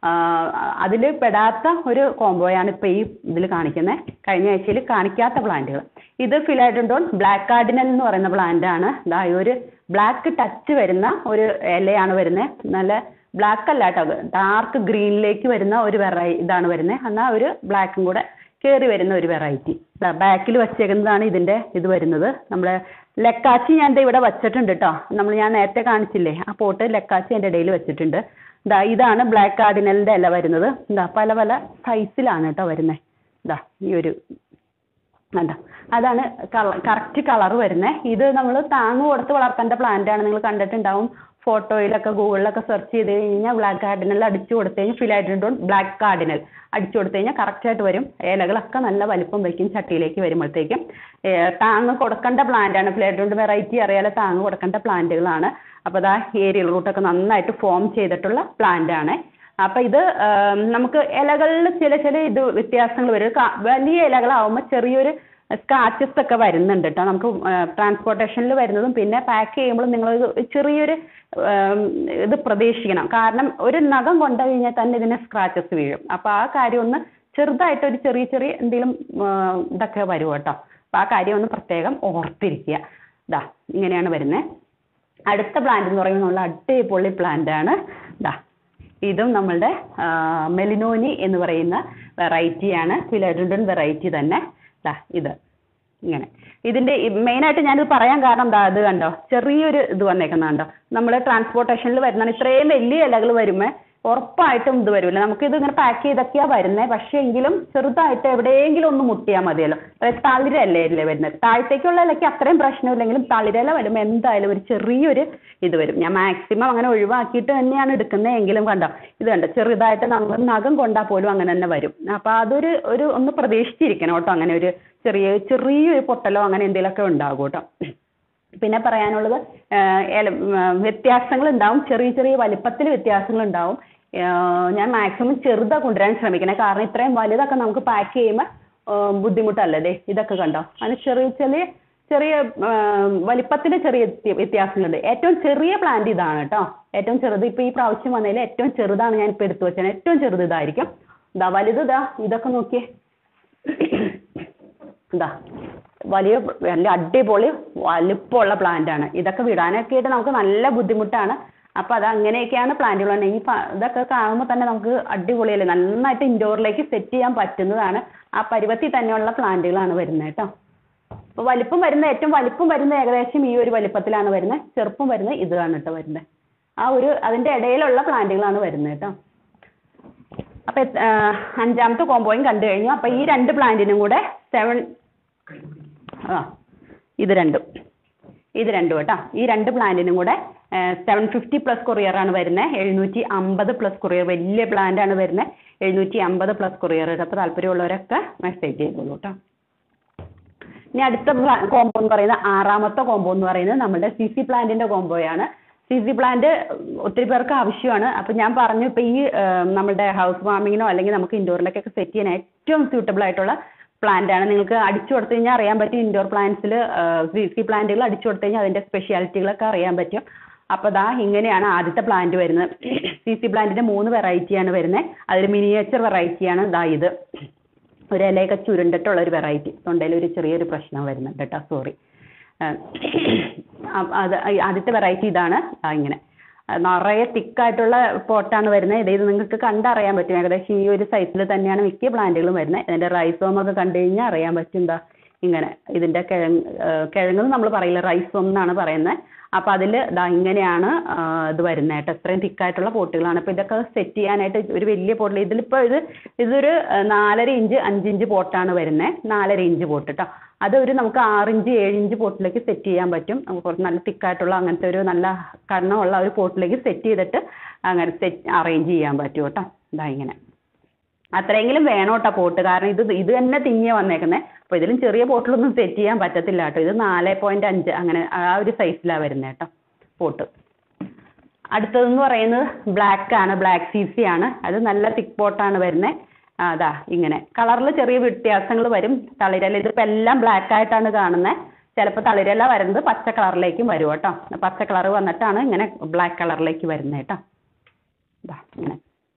Speaker 1: അതിൽ പെടാത്ത ഒരു കോംബോയാണ് ഇപ്പോൾ ഈ ഇതിൽ കാണിക്കുന്നത് കഴിഞ്ഞ ആഴ്ചയിൽ കാണിക്കാത്ത പ്ലാന്റുകൾ ഇത് ഫിലാഡൻഡോൺ ബ്ലാക്ക് കാർഡിനൽ എന്ന് പറയുന്ന പ്ലാന്റ് ആണ് ഇതാ ഈ ഒരു ബ്ലാക്ക് ടച്ച് വരുന്ന ഒരു ഇലയാണ് വരുന്നത് നല്ല ബ്ലാക്ക് അല്ല കേട്ടോ ഡാർക്ക് ഗ്രീനിലേക്ക് വരുന്ന ഒരു വെറൈ ഇതാണ് വരുന്നത് എന്നാൽ ഒരു ബ്ലാക്കും കൂടെ കയറി വരുന്ന ഒരു വെറൈറ്റി ബാക്കിൽ വച്ചേക്കുന്നതാണ് ഇതിൻ്റെ ഇത് വരുന്നത് നമ്മുടെ ലക്കാച്ചി ഞാൻ ദേ ഇവിടെ വച്ചിട്ടുണ്ട് കേട്ടോ നമ്മൾ ഞാൻ നേരത്തെ കാണിച്ചില്ലേ ആ പോട്ട് ലക്കാച്ചി എൻ്റെ ഇടയിൽ വെച്ചിട്ടുണ്ട് ഇതാ ഇതാണ് ബ്ലാക്ക് കാർഡിനലിൻ്റെ ഇല വരുന്നത് ഇതാ പല പല സൈസിലാണ് കേട്ടോ വരുന്നത് ഇതാ ഈ ഒരു കണ്ടോ അതാണ് കറക്റ്റ് കളർ വരുന്നത് ഇത് നമ്മൾ താങ്ങ് കൊടുത്ത് വളർത്തേണ്ട പ്ലാന്റ് ആണ് നിങ്ങൾ കണ്ടിട്ടുണ്ടാവും ഫോട്ടോയിലൊക്കെ ഗൂഗിളിലൊക്കെ സെർച്ച് ചെയ്ത് കഴിഞ്ഞാൽ ബ്ലാക്ക് കാർഡിനൽ അടിച്ചു കൊടുത്തു കഴിഞ്ഞാൽ ഫിലായിട്ടുണ്ട് ബ്ലാക്ക് കാർഡിനൽ അടിച്ചു കൊടുത്തു കഴിഞ്ഞാൽ കറക്റ്റായിട്ട് വരും ഇലകളൊക്കെ നല്ല വലിപ്പം വയ്ക്കും ചട്ടിയിലേക്ക് വരുമ്പോഴത്തേക്കും ഏർ താങ്ങ് കൊടുക്കേണ്ട പ്ലാന്റ് ആണ് ഫിലായിട്ടുണ്ട് വെറൈറ്റി അറിയാലോ താങ്ങ് കൊടുക്കേണ്ട പ്ലാന്റുകളാണ് അപ്പോൾ അതാ ഏരിയൽ റൂട്ടൊക്കെ നന്നായിട്ട് ഫോം ചെയ്തിട്ടുള്ള പ്ലാന്റ് ആണ് അപ്പോൾ ഇത് ആം, നമുക്ക് ഇലകളിൽ ചില ചില ഇത് വ്യത്യാസങ്ങൾ വരും ക- വലിയ ഇലകളാവുമ്പോൾ ചെറിയൊരു സ്ക്രാച്ചസ് ഒക്കെ വരുന്നുണ്ട് കേട്ടോ നമുക്ക് ട്രാൻസ്പോർട്ടേഷനിൽ വരുന്നതും പിന്നെ പാക്ക് ചെയ്യുമ്പോഴും നിങ്ങൾ ചെറിയൊരു ആം, ഇത് പ്രതീക്ഷിക്കണം കാരണം ഒരു നഖം കൊണ്ടു കഴിഞ്ഞാൽ തന്നെ ഇതിന് സ്ക്രാച്ചസ് വീഴും അപ്പോൾ ആ കാര്യം ഒന്ന് ചെറുതായിട്ട് ഒരു ചെറിയ ചെറിയ എന്തെങ്കിലും ആ, ഇതൊക്കെ വരും കേട്ടോ അപ്പോൾ ആ കാര്യം ഒന്ന് പ്രത്യേകം ഓർത്തിരിക്കുക ഇതാ ഇങ്ങനെയാണ് വരുന്നത് അടുത്ത പ്ലാന്റ് എന്ന് പറയുന്നത് നല്ല അടിപൊളി പ്ലാന്റ് ആണ് ഇതാ ഇതും നമ്മളുടെ ആ, മെലിനോനി എന്ന് പറയുന്ന വെറൈറ്റിയാണ് ഫിലഡുണ്ടൻ വെറൈറ്റി തന്നെ ദാ ഇത് ഇങ്ങനെ ഇതിൻ്റെ മെയിനായിട്ട് ഞാനിത് പറയാൻ കാരണം എന്താ ഇത് കണ്ടോ ചെറിയൊരു ഇത് വന്നേക്കുന്ന കണ്ടോ നമ്മൾ ട്രാൻസ്പോർട്ടേഷനിൽ വരുന്നതാണ് ഇത്രയും വലിയ ഇലകൾ വരുമ്പോൾ ഉറപ്പായിട്ടും ഇത് വരില്ല നമുക്കിത് ഇങ്ങനെ പാക്ക് ചെയ്തൊക്കെയാ വരുന്നത് പക്ഷേ എങ്കിലും ചെറുതായിട്ട് എവിടെയെങ്കിലും ഒന്ന് മുട്ടിയാൽ മതിയല്ലോ അതായത് തളിരല്ലേ അല്ലേ വരുന്നത് താഴത്തേക്കുള്ള ഇലയ്ക്ക് അത്രയും പ്രശ്നമില്ലെങ്കിലും തളിരില വരുമ്പോൾ എന്തായാലും ഒരു ചെറിയൊരു ഇത് വരും ഞാൻ മാക്സിമം അങ്ങനെ ഒഴിവാക്കിയിട്ട് തന്നെയാണ് എടുക്കുന്നത് എങ്കിലും കണ്ടോ ഇത് കണ്ടോ ചെറുതായിട്ട് നമ്മൾ നഖം കൊണ്ടാൽ പോലും അങ്ങനെ തന്നെ വരും അപ്പോൾ അതൊരു ഒരു ഒന്ന് പ്രതീക്ഷിച്ചിരിക്കണം കേട്ടോ അങ്ങനെ ഒരു ചെറിയ ചെറിയൊരു പൊട്ടലോ അങ്ങനെ എന്തെങ്കിലുമൊക്കെ ഉണ്ടാകും കേട്ടോ പിന്നെ പറയാനുള്ളത് വ്യത്യാസങ്ങൾ ഉണ്ടാവും ചെറിയ ചെറിയ വലിപ്പത്തിൽ വ്യത്യാസങ്ങൾ ഉണ്ടാവും ഞാൻ മാക്സിമം ചെറുതാണ് കൊണ്ടുവരാൻ ശ്രമിക്കണേ കാരണം ഇത്രയും വലുതൊക്കെ നമുക്ക് പാക്ക് ചെയ്യുമ്പോൾ ബുദ്ധിമുട്ടല്ലേ ദേ ഇതൊക്കെ കണ്ടോ അതിന് ചെറിയ ചെറിയ ചെറിയ വലിപ്പത്തിൽ ചെറിയ വ്യത്യ- വ്യത്യാസങ്ങളുണ്ട് ഏറ്റവും ചെറിയ പ്ലാന്റ് ഇതാണ് കേട്ടോ ഏറ്റവും ചെറുത് ഇപ്പോൾ ഈ പ്രാവശ്യം വന്നതിൽ ഏറ്റവും ചെറുതാണ് ഞാൻ ഇപ്പോൾ എടുത്തു വെച്ചത് ഏറ്റവും ചെറുത് ഇതായിരിക്കും ഇതാ വലുത് ഇതാ ഇതൊക്കെ നോക്കിയേ ഇതാ വലിയ നല്ല അടിപൊളി വലിപ്പമുള്ള പ്ലാന്റ് ആണ് ഇതൊക്കെ വിടാനൊക്കെ ആയിട്ട് നമുക്ക് നല്ല ബുദ്ധിമുട്ടാണ് അപ്പോൾ അത് അങ്ങനെയൊക്കെയാണ് പ്ലാന്റുകൾ ഈ പ- ഇതൊക്കെ കാണുമ്പോൾ തന്നെ നമുക്ക് അടിപൊളിയല്ലേ നന്നായിട്ട് ഇൻഡോറിലേക്ക് സെറ്റ് ചെയ്യാൻ പറ്റുന്നതാണ് ആ പരുവത്തിൽ തന്നെയുള്ള പ്ലാന്റുകളാണ് വരുന്നത് കേട്ടോ അപ്പോൾ വലിപ്പം വരുന്ന ഏറ്റവും വലിപ്പം വരുന്ന ഏകദേശം ഈ ഒരു വലിപ്പത്തിലാണ് വരുന്നത് ചെറുപ്പം വരുന്നത് ഇതാണ് കേട്ടോ വരുന്നത് ആ ഒരു അതിൻ്റെ ഇടയിലുള്ള പ്ലാന്റുകളാണ് വരുന്നത് കേട്ടോ അപ്പോൾ അഞ്ചാമത്തെ കോമ്പോയും കണ്ടു കഴിഞ്ഞു അപ്പോൾ ഈ രണ്ട് പ്ലാന്റിനും കൂടെ സെവൻ ആ ഇത് രണ്ടും ഇത് രണ്ടും കേട്ടോ ഈ രണ്ട് പ്ലാന്റിനും കൂടെ സെവൻ ഫിഫ്റ്റി പ്ലസ് കൊറിയറാണ് വരുന്നത് എഴുന്നൂറ്റി അമ്പത് പ്ലസ് കൊറിയർ വലിയ പ്ലാന്റ് ആണ് വരുന്നത് എഴുന്നൂറ്റി അമ്പത് പ്ലസ് കൊറിയർ അപ്പോൾ താല്പര്യമുള്ളവരൊക്കെ മെസ്സേജ് ചെയ്തോളൂ കേട്ടോ ഇനി അടുത്ത കോംബോ എന്ന് പറയുന്നത് ആറാമത്തെ കോംബോ എന്ന് പറയുന്നത് നമ്മുടെ സി സി പ്ലാന്റിന്റെ കോംബോയാണ് സി സി പ്ലാന്റ് ഒത്തിരി പേർക്ക് ആവശ്യമാണ് അപ്പോൾ ഞാൻ പറഞ്ഞു ഇപ്പോൾ ഈ ആ, നമ്മുടെ ഹൗസ് വാമിങ്ങിനോ അല്ലെങ്കിൽ നമുക്ക് ഇൻഡോറിലേക്കൊക്കെ സെറ്റ് ചെയ്യാൻ ഏറ്റവും സ്യൂട്ടബിൾ ആയിട്ടുള്ള പ്ലാന്റ് ആണ് നിങ്ങൾക്ക് അടിച്ചു കൊടുത്തു കഴിഞ്ഞാൽ അറിയാൻ പറ്റും ഇൻഡോർ പ്ലാന്റ്സിൽ സി സി പ്ലാന്റുകൾ അടിച്ചു കൊടുത്തു കഴിഞ്ഞാൽ അതിൻ്റെ സ്പെഷ്യാലിറ്റികളൊക്കെ അറിയാൻ പറ്റും അപ്പോൾ ദാ ഇങ്ങനെയാണ് ആദ്യത്തെ പ്ലാന്റ് വരുന്നത് സി സി പ്ലാന്റിൻ്റെ മൂന്ന് വെറൈറ്റിയാണ് വരുന്നത് അതിൽ മിനിയേച്ചർ വെറൈറ്റിയാണ് ദാ ഇത് ഒരു ഇലയൊക്കെ ചുരുണ്ടിട്ടുള്ള ഒരു വെറൈറ്റി തൊണ്ടയിൽ ഒരു ചെറിയൊരു പ്രശ്നം വരുന്നുണ്ട് കേട്ടോ സോറി അത് ആദ്യത്തെ വെറൈറ്റി ഇതാണ് ആ ഇങ്ങനെ ആ, നിറയെ തിക്കായിട്ടുള്ള പോട്ടാണ് വരുന്നത് ഇത് ഇത് നിങ്ങൾക്ക് കണ്ടറിയാൻ പറ്റും ഏകദേശം ഈ ഒരു സൈസിൽ തന്നെയാണ് മിക്ക പ്ലാന്റുകളും വരുന്നത് ഇതിൻ്റെ റൈസോം ഒക്കെ കണ്ടു കഴിഞ്ഞാൽ അറിയാൻ പറ്റും എന്താ ഇങ്ങനെ ഇതിൻ്റെ കിഴങ്ങ് കിഴങ്ങ് നമ്മൾ പറയില്ല റൈസോം എന്നാണ് പറയുന്നത് അപ്പോൾ അതിൽ ദാ ഇങ്ങനെയാണ് ആ, ഇത് വരുന്നത് കേട്ടോ ഇത്രയും തിക്കായിട്ടുള്ള പോട്ടുകളാണ് അപ്പോൾ ഇതൊക്കെ സെറ്റ് ചെയ്യാനായിട്ട് ഒരു വലിയ പോട്ടിൽ ഇതിലിപ്പോൾ ഇത് ഇതൊരു ആ, നാലര ഇഞ്ച് അഞ്ച് ഇഞ്ച് പോട്ടാണ് വരുന്നത് നാലര ഇഞ്ച് പോട്ട് കേട്ടോ അതൊരു നമുക്ക് ആറിഞ്ച് ഏഴിഞ്ച് പോട്ടിലേക്ക് സെറ്റ് ചെയ്യാൻ പറ്റും നമുക്ക് കുറച്ച് നല്ല തിക്കായിട്ടുള്ള അങ്ങനത്തെ ഒരു നല്ല കണ്ണമുള്ള ഒരു പോട്ടിലേക്ക് സെറ്റ് ചെയ്തിട്ട് അങ്ങനെ സെറ്റ് അറേഞ്ച് ചെയ്യാൻ പറ്റും കേട്ടോ ഇതാ ഇങ്ങനെ അത്രയെങ്കിലും വേണം കേട്ടോ പോട്ട് കാരണം ഇത് ഇത് തന്നെ തിങ്ങിയ വന്നേക്കുന്നത് അപ്പോൾ ഇതിലും ചെറിയ പോട്ടിലൊന്നും സെറ്റ് ചെയ്യാൻ പറ്റത്തില്ല കേട്ടോ ഇത് നാല് പോയിൻറ്റ് അഞ്ച് അങ്ങനെ ആ ഒരു സൈസിലാണ് വരുന്നത് കേട്ടോ പോട്ട് അടുത്തതെന്ന് പറയുന്നത് ബ്ലാക്ക് ആണ് ബ്ലാക്ക് സി സി ആണ് അത് നല്ല തിക്ക് പോട്ടാണ് വരുന്നത് അതാ ഇങ്ങനെ കളറിൽ ചെറിയ വ്യത്യാസങ്ങൾ വരും തളിരല ഇതിപ്പോൾ എല്ലാം ബ്ലാക്ക് ആയിട്ടാണ് കാണുന്നത് ചിലപ്പോൾ തളിരല വരുന്നത് പച്ച കളറിലേക്കും വരും കേട്ടോ പച്ച കളർ വന്നിട്ടാണ് ഇങ്ങനെ ബ്ലാക്ക് കളറിലേക്ക് വരുന്നത് കേട്ടോ ഇതാ ഇങ്ങനെ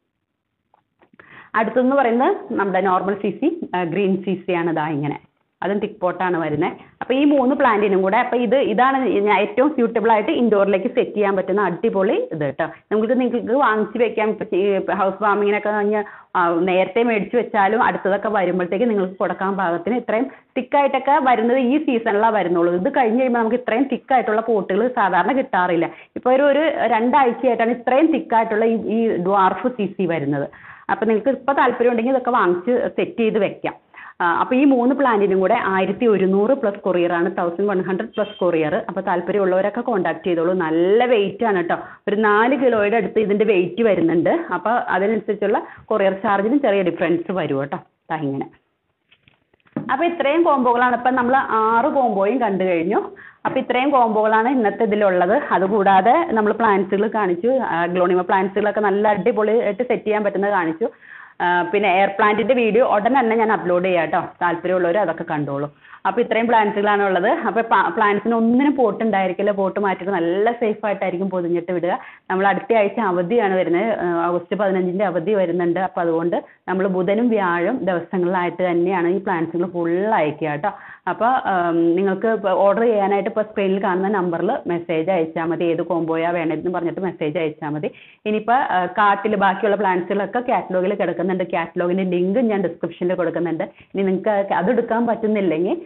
Speaker 1: അടുത്തെന്ന് പറയുന്നത് നമ്മുടെ normal C C green C C ആണ് ഇതാ ഇങ്ങനെ അതും തിക്ക് പോട്ടാണ് വരുന്നത് അപ്പോൾ ഈ മൂന്ന് പ്ലാന്റിനും കൂടെ അപ്പോൾ ഇത് ഇതാണ് ഞാൻ ഏറ്റവും സ്യൂട്ടബിൾ ആയിട്ട് ഇൻഡോറിലേക്ക് സെറ്റ് ചെയ്യാൻ പറ്റുന്ന അടിപൊളി ഇത് കേട്ടോ നിങ്ങൾക്ക് നിങ്ങൾക്ക് വാങ്ങിച്ച് വെക്കാം ഇപ്പോൾ ഹൗസ് വാമിങ്ങിനൊക്കെ കഴിഞ്ഞാൽ നേരത്തെ മേടിച്ച് വെച്ചാലും അടുത്തതൊക്കെ വരുമ്പോഴത്തേക്ക് നിങ്ങൾക്ക് കൊടുക്കാൻ പാകത്തിന് ഇത്രയും തിക്കായിട്ടൊക്കെ വരുന്നത് ഈ സീസണിലാണ് വരുന്നുള്ളൂ ഇത് കഴിഞ്ഞ് കഴിയുമ്പോൾ നമുക്ക് ഇത്രയും തിക്കായിട്ടുള്ള പോട്ടുകൾ സാധാരണ കിട്ടാറില്ല ഇപ്പോൾ ഒരു ഒരു രണ്ടാഴ്ചയായിട്ടാണ് ഇത്രയും തിക്കായിട്ടുള്ള ഈ ഈ ഡ്വാർഫ് സി സി വരുന്നത് അപ്പോൾ നിങ്ങൾക്ക് ഇപ്പോൾ താല്പര്യം ഉണ്ടെങ്കിൽ ഇതൊക്കെ വാങ്ങിച്ച് സെറ്റ് ചെയ്ത് വെക്കാം അപ്പോൾ ഈ മൂന്ന് പ്ലാന്റിനും കൂടെ ആയിരത്തി ഒരുന്നൂറ് പ്ലസ് കൊറിയറാണ് thousand one hundred plus courier അപ്പോൾ താല്പര്യമുള്ളവരൊക്കെ കോൺടാക്ട് ചെയ്തോളൂ നല്ല വെയിറ്റ് ആണ് കേട്ടോ ഒരു നാല് കിലോയുടെ അടുത്ത് ഇതിൻ്റെ വെയിറ്റ് വരുന്നുണ്ട് അപ്പോൾ അതിനനുസരിച്ചുള്ള കൊറിയർ ചാർജിനും ചെറിയ ഡിഫറൻസ് വരും കേട്ടോ ദാ ഇങ്ങനെ അപ്പോൾ ഇത്രയും കോംബോകളാണ് ഇപ്പം നമ്മൾ ആറ് കോംബോയും കണ്ടു കഴിഞ്ഞു അപ്പോൾ ഇത്രയും കോംബോകളാണ് ഇന്നത്തെ ഇതിലുള്ളത് അതുകൂടാതെ നമ്മൾ പ്ലാന്റ്സുകൾ കാണിച്ചു ഗ്ലോണിമ പ്ലാന്റ്സുകളൊക്കെ നല്ല അടിപൊളിയായിട്ട് സെറ്റ് ചെയ്യാൻ പറ്റുന്നത് കാണിച്ചു ആ, പിന്നെ എയർ പ്ലാന്റിൻ്റെ വീഡിയോ ഉടൻ തന്നെ ഞാൻ അപ്ലോഡ് ചെയ്യാം കേട്ടോ താല്പര്യമുള്ളവർ അതൊക്കെ കണ്ടോളൂ അപ്പോൾ ഇത്രയും പ്ലാന്റ്സുകളാണ് ഉള്ളത് അപ്പോൾ പ്ലാന്റ്സിന് ഒന്നിനും പോട്ട് ഉണ്ടായിരിക്കില്ല പോട്ട് മാറ്റിയിട്ട് നല്ല സേഫ് ആയിട്ടായിരിക്കും പൊതിഞ്ഞിട്ട് വിടുക നമ്മൾ അടുത്ത ആഴ്ച അവധിയാണ് വരുന്നത് ആ, ഓഗസ്റ്റ് പതിനഞ്ചിൻ്റെ അവധി വരുന്നുണ്ട് അപ്പോൾ അതുകൊണ്ട് നമ്മൾ ബുധനും വ്യാഴം ദിവസങ്ങളിലായിട്ട് തന്നെയാണ് ഈ പ്ലാന്റ്സുകൾ ഫുൾ അയക്കുക കേട്ടോ അപ്പോൾ നിങ്ങൾക്ക് ഓർഡർ ചെയ്യാനായിട്ട് ഇപ്പോൾ സ്ക്രീനിൽ കാണുന്ന നമ്പറിൽ മെസ്സേജ് അയച്ചാൽ മതി ഏത് കോംബോയാ വേണ്ടതെന്ന് പറഞ്ഞിട്ട് മെസ്സേജ് അയച്ചാൽ മതി ഇനിയിപ്പോൾ കാർട്ടിൽ ബാക്കിയുള്ള പ്ലാന്റ്സുകളൊക്കെ കാറ്റലോഗിൽ കിടക്കുന്നുണ്ട് കാറ്റലോഗിൻ്റെ ലിങ്ക് ഞാൻ ഡിസ്ക്രിപ്ഷനിൽ കൊടുക്കുന്നുണ്ട് ഇനി നിങ്ങൾക്ക് അത് എടുക്കാൻ പറ്റുന്നില്ലെങ്കിൽ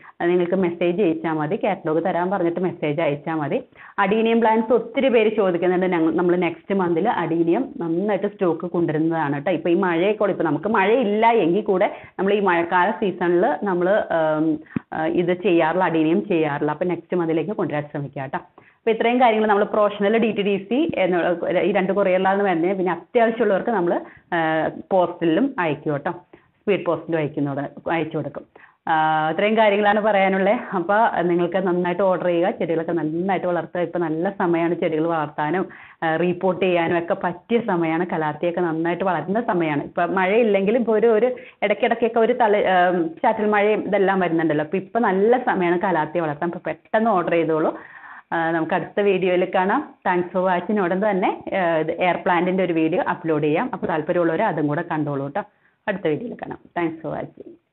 Speaker 1: അത് നിങ്ങൾക്ക് മെസ്സേജ് അയച്ചാൽ മതി കാറ്റലോഗ് തരാൻ പറഞ്ഞിട്ട് മെസ്സേജ് അയച്ചാൽ മതി അഡീനിയം പ്ലാന്റ്സ് ഒത്തിരി പേര് ചോദിക്കുന്നുണ്ട് ഞങ്ങൾ നമ്മൾ നെക്സ്റ്റ് മന്തിൽ അഡീനിയം നന്നായിട്ട് സ്റ്റോക്ക് കൊണ്ടുവരുന്നതാണ് കേട്ടോ ഇപ്പോൾ ഈ മഴയൊക്കെ ഉള്ളൂ ഇപ്പോൾ നമുക്ക് മഴയില്ല എങ്കിൽ കൂടെ നമ്മൾ ഈ മഴക്കാല സീസണിൽ നമ്മൾ ഇത് ചെയ്യാറില്ല അഡീനിയം ചെയ്യാറില്ല അപ്പോൾ നെക്സ്റ്റ് മന്തിലേക്ക് കൊണ്ടുവരാൻ ശ്രമിക്കുക കേട്ടോ അപ്പോൾ ഇത്രയും കാര്യങ്ങൾ നമ്മൾ professional D T D C എന്നുള്ള ഈ രണ്ട് കൊറിയറിലാണ് വരുന്നത് പിന്നെ അത്യാവശ്യമുള്ളവർക്ക് നമ്മൾ പോസ്റ്റിലും അയക്കും കേട്ടോ സ്പീഡ് പോസ്റ്റിലും അയക്കുന്നതോടെ അയച്ചു കൊടുക്കും ആ, ഇത്രയും കാര്യങ്ങളാണ് പറയാനുള്ളത് അപ്പോൾ നിങ്ങൾക്ക് നന്നായിട്ട് ഓർഡർ ചെയ്യുക ചെടികളൊക്കെ നന്നായിട്ട് വളർത്തുക ഇപ്പോൾ നല്ല സമയമാണ് ചെടികൾ വളർത്താനും റീപ്പോർട്ട് ചെയ്യാനും ഒക്കെ പറ്റിയ സമയമാണ് കലാത്തിയൊക്കെ നന്നായിട്ട് വളരുന്ന സമയമാണ് ഇപ്പോൾ മഴയില്ലെങ്കിലും ഇപ്പോൾ ഒരു ഒരു ഇടയ്ക്കിടയ്ക്കൊക്കെ ഒരു തള ആം, ചാറ്റൽ മഴയും ഇതെല്ലാം വരുന്നുണ്ടല്ലോ അപ്പോൾ ഇപ്പോൾ നല്ല സമയമാണ് കലാത്തിയെ വളർത്താൻ അപ്പോൾ പെട്ടെന്ന് ഓർഡർ ചെയ്തോളൂ ആ, നമുക്ക് അടുത്ത വീഡിയോയിൽ കാണാം താങ്ക്സ് ഫോർ വാച്ചിങ് ഉടൻ തന്നെ എയർ പ്ലാന്റിൻ്റെ ഒരു വീഡിയോ അപ്ലോഡ് ചെയ്യാം അപ്പോൾ താല്പര്യമുള്ളവർ അതും കൂടെ കണ്ടോളൂ കേട്ടോ അടുത്ത വീഡിയോയിൽ കാണാം താങ്ക്സ് ഫോർ വാച്ചിങ്